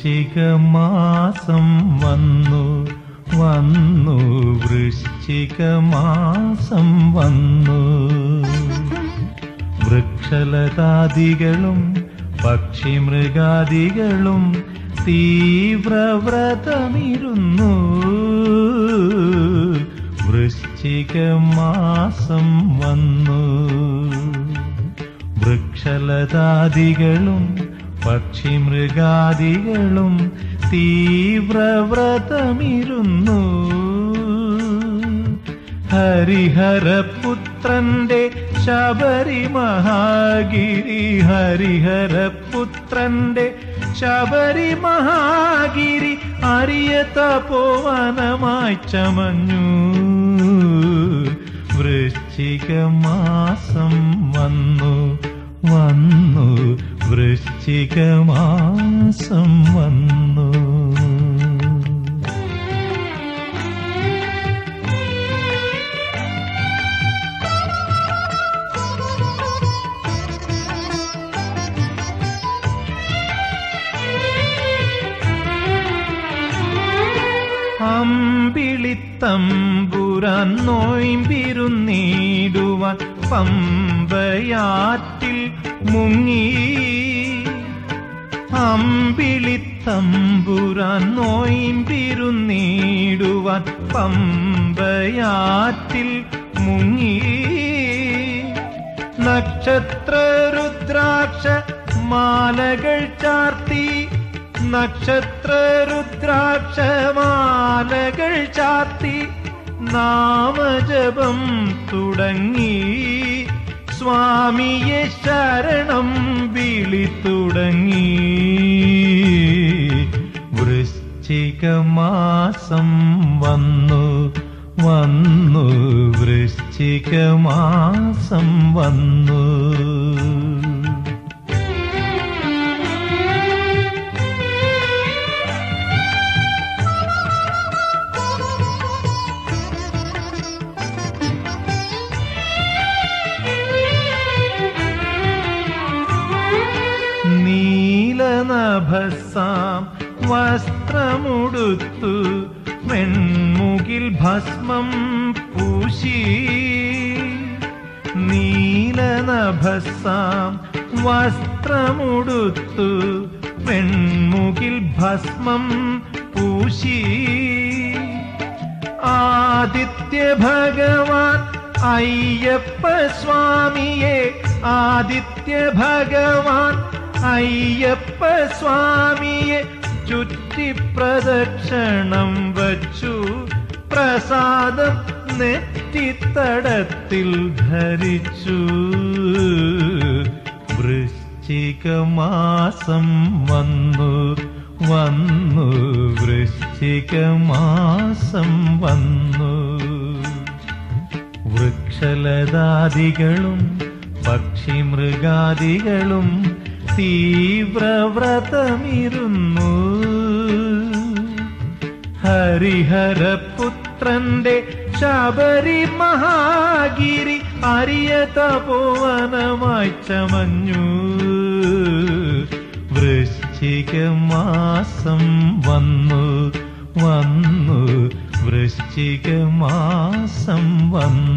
വൃശ്ചിക മാസം വന്നു വന്നു വൃശ്ചിക മാസം വന്നു വൃക്ഷലതാദികളും പക്ഷിമൃഗാദികളും തീവ്രവ്രതമിരുന്നു വൃശ്ചിക മാസം വന്നു വൃക്ഷലതാദികളും പക്ഷിമൃഗാദികളും തീവ്രവ്രതമിരുന്നു ഹരിഹരപുത്രന്റെ ശബരി മഹാഗിരി ഹരിഹരപുത്രന്റെ ശബരി മഹാഗിരി അരിയ തപോവനമായി ചമഞ്ഞു വൃശ്ചിക മാസം വന്നു വന്നു വൃശ്ചിക മാസം വന്നു അമ്പിളിത്തമ്പുരാൻ നോയിമ്പിരുന്നീടുവാൻ പമ്പയാറ്റിൽ മുങ്ങി അമ്പിളിത്തമ്പുരാൻ നോയിമ്പിരുന്നീടുവാൻ പമ്പയാറ്റിൽ മുങ്ങി നക്ഷത്ര രുദ്രാക്ഷ മാലകൾ ചാർത്തി നക്ഷത്ര രുദ്രാക്ഷമാലകൾ ചാർത്തി നാമജപം തുടങ്ങി സ്വാമിയെ ശരണം വിളി തുടങ്ങി വൃശ്ചിക മാസം വന്നു വന്നു വൃശ്ചിക മാസം വന്നു നീലനഭസാം വസ്ത്രമുടുത്തു വെൺമുകിൽ ഭസ്മം പൂശി നീലനഭസാം വസ്ത്രമുടുത്തു വെൺമുകിൽ ഭസ്മം പൂശി ആദിത്യ ഭഗവാൻ അയ്യപ്പ സ്വാമിയെ ആദിത്യ ഭഗവാൻ അയ്യപ്പ സ്വാമിയെ ചുറ്റി പ്രദക്ഷിണം വച്ചു പ്രസാദം നെറ്റിത്തടത്തിൽ ധരിച്ചു വൃശ്ചിക മാസം വന്നു വന്നു വൃശ്ചിക മാസം വന്നു വൃക്ഷലതാദികളും പക്ഷിമൃഗാദികളും തീവ്രവ്രതമിരുന്നു ഹരിഹരപുത്രന്റെ ശബരി മഹാഗിരി അരിയ തപോവനമായി ചമഞ്ഞു വൃശ്ചിക മാസം വന്നു വന്നു വൃശ്ചിക മാസം വന്നു